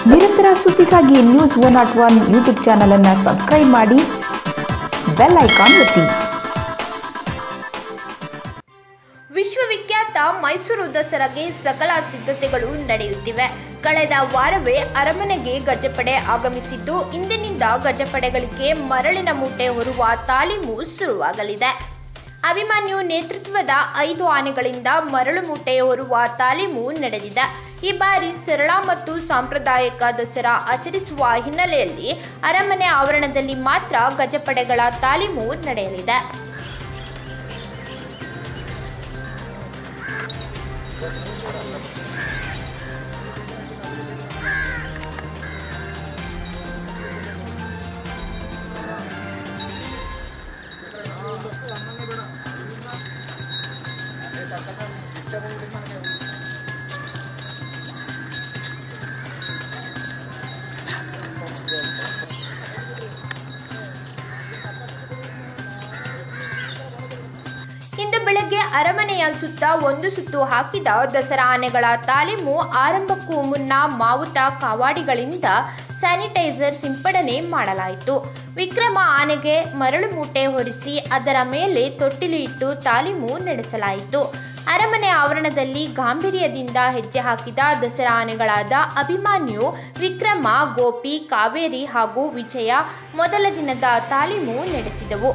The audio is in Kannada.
ನಿರಂತರ ಸುದ್ದಿಗಾಗಿ news one not one YouTube ಚಾನಲನ್ನು ಸಬ್ಸ್ಕ್ರೈಬ್ ಮಾಡಿ ಬೆಲ್ ಐಕಾನ್ ಒತ್ತಿ ವಿಶ್ವವಿಖ್ಯಾತ ಮೈಸೂರು ದಸರಾಗೆ ಸಕಲ ಸಿದ್ಧತೆಗಳು ನಡೆಯುತ್ತಿವೆ ಕಳೆದ ವಾರವೇ ಅರಮನೆಗೆ ಗಜಪಡೆ ಆಗಮಿಸಿದ್ದು ಇಂದಿನಿಂದ ಗಜಪಡೆಗಳಿಗೆ ಮರಳಿನ ಮೂಟೆ ಹೊರುವ ತಾಲೀಮು ಶುರುವಾಗಲಿದೆ ಅಭಿಮನ್ಯು ನೇತೃತ್ವದ ಐದು ಆನೆಗಳಿಂದ ಮರಳು ಮೂಟೆ ಹೊರುವ ತಾಲೀಮು ನಡೆದಿದೆ ಈ ಬಾರಿ ಸರಳ ಮತ್ತು ಸಾಂಪ್ರದಾಯಿಕ ದಸರಾ ಆಚರಿಸುವ ಹಿನ್ನೆಲೆಯಲ್ಲಿ ಅರಮನೆ ಆವರಣದಲ್ಲಿ ಮಾತ್ರ ಗಜಪಡೆಗಳ ತಾಲೀಮು ನಡೆಯಲಿದೆ ಇಂದು ಬೆಳಗ್ಗೆ ಅರಮನೆಯ ಸುತ್ತ ಒಂದು ಸುತ್ತು ಹಾಕಿದ ದಸರಾ ಆನೆಗಳ ತಾಲೀಮು ಆರಂಭಕ್ಕೂ ಮುನ್ನ ಮಾವುತ ಕಾವಾಡಿಗಳಿಂದ ಸ್ಯಾನಿಟೈಸರ್ ಸಿಂಪಡಣೆ ಮಾಡಲಾಯಿತು ವಿಕ್ರಮ ಆನೆಗೆ ಮರಳು ಮೂಟೆ ಹೊರಿಸಿ ಅದರ ಮೇಲೆ ತೊಟ್ಟಿಲು ಇಟ್ಟು ತಾಲೀಮು ನಡೆಸಲಾಯಿತು ಅರಮನೆ ಆವರಣದಲ್ಲಿ ಗಾಂಭೀರ್ಯದಿಂದ ಹೆಜ್ಜೆ ಹಾಕಿದ ದಸರಾ ಆನೆಗಳಾದ ಅಭಿಮಾನ್ಯು ವಿಕ್ರಮ ಗೋಪಿ ಕಾವೇರಿ ಹಾಗೂ ವಿಜಯ ಮೊದಲ ದಿನದ ತಾಲೀಮು ನಡೆಸಿದವು